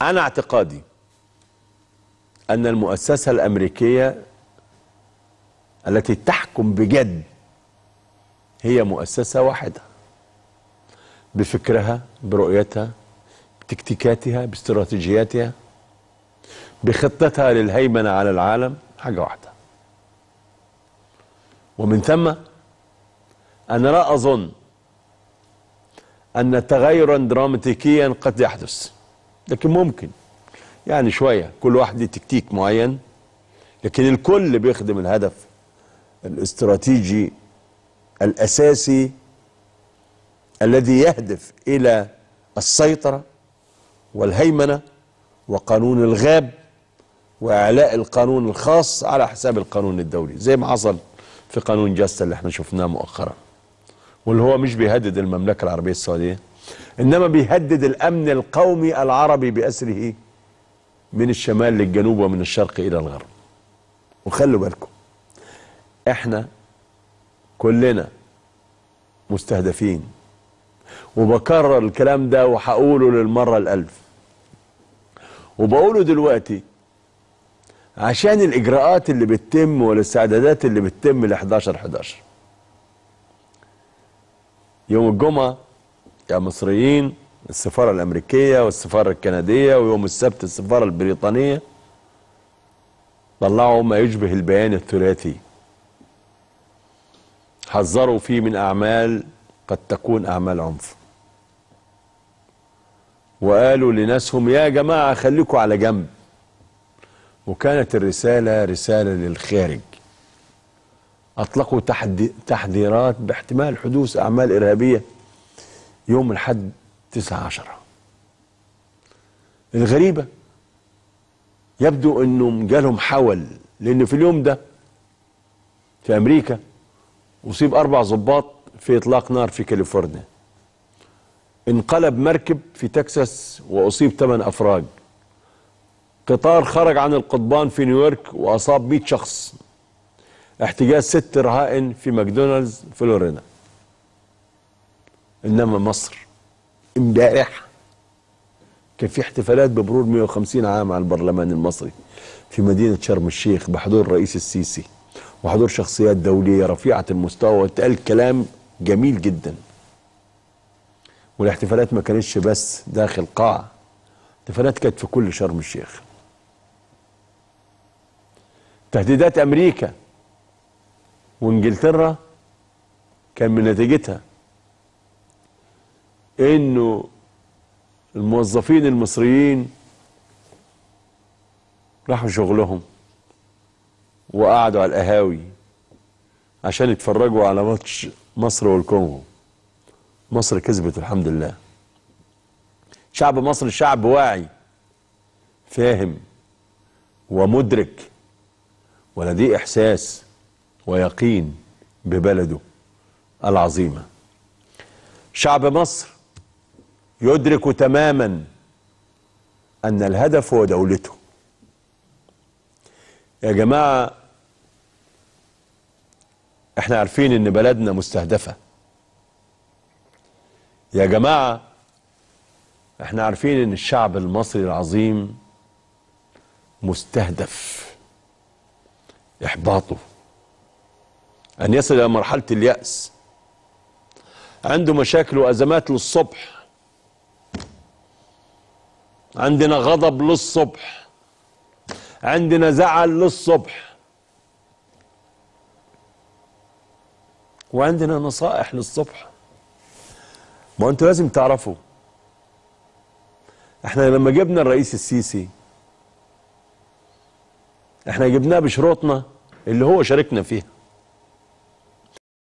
أنا اعتقادي أن المؤسسة الأمريكية التي تحكم بجد هي مؤسسة واحدة بفكرها برؤيتها بتكتيكاتها باستراتيجياتها بخطتها للهيمنة على العالم حاجة واحدة ومن ثم أنا لا أظن أن تغيرا دراماتيكيا قد يحدث لكن ممكن يعني شوية كل واحد ليه تكتيك معين لكن الكل بيخدم الهدف الاستراتيجي الأساسي الذي يهدف إلى السيطرة والهيمنة وقانون الغاب وإعلاء القانون الخاص على حساب القانون الدولي زي ما حصل في قانون جاست اللي احنا شفناه مؤخرا واللي هو مش بيهدد المملكة العربية السعودية إنما بيهدد الأمن القومي العربي بأسره من الشمال للجنوب ومن الشرق إلى الغرب وخلوا بالكم احنا كلنا مستهدفين وبكرر الكلام ده وهقوله للمرة الألف وبقوله دلوقتي عشان الإجراءات اللي بتتم والاستعدادات اللي بتتم ل 11 11 يوم الجمعة يا مصريين السفارة الأمريكية والسفارة الكندية ويوم السبت السفارة البريطانية طلعوا ما يشبه البيان الثلاثي حذروا فيه من أعمال قد تكون أعمال عنف وقالوا لناسهم يا جماعة خليكم على جنب وكانت الرسالة رسالة للخارج أطلقوا تحدي تحذيرات باحتمال حدوث أعمال إرهابية يوم الحد 19 الغريبة يبدو أنهم جالهم حول لأن في اليوم ده في أمريكا أصيب أربع ضباط في إطلاق نار في كاليفورنيا انقلب مركب في تكساس وأصيب ثمان أفراد قطار خرج عن القضبان في نيويورك وأصاب 100 شخص احتجاز ست رهائن في ماكدونالدز فلورينا إنما مصر امبارح كان في احتفالات بمرور 150 عام على البرلمان المصري في مدينة شرم الشيخ بحضور الرئيس السيسي وحضور شخصيات دولية رفيعة المستوى واتقال كلام جميل جدا والاحتفالات ما كانتش بس داخل قاعة احتفالات كانت في كل شرم الشيخ تهديدات أمريكا وانجلترا كان من نتيجتها انه الموظفين المصريين راحوا شغلهم وقعدوا على القهاوي عشان يتفرجوا على ماتش مصر والكونغو مصر كسبت الحمد لله شعب مصر شعب واعي فاهم ومدرك ولديه احساس ويقين ببلده العظيمه شعب مصر يدرك تماما ان الهدف هو دولته يا جماعه احنا عارفين ان بلدنا مستهدفه يا جماعه احنا عارفين ان الشعب المصري العظيم مستهدف احباطه ان يصل الى مرحله الياس عنده مشاكل وازمات للصبح عندنا غضب للصبح عندنا زعل للصبح وعندنا نصائح للصبح ما انتوا لازم تعرفوا احنا لما جبنا الرئيس السيسي احنا جبناه بشروطنا اللي هو شاركنا فيها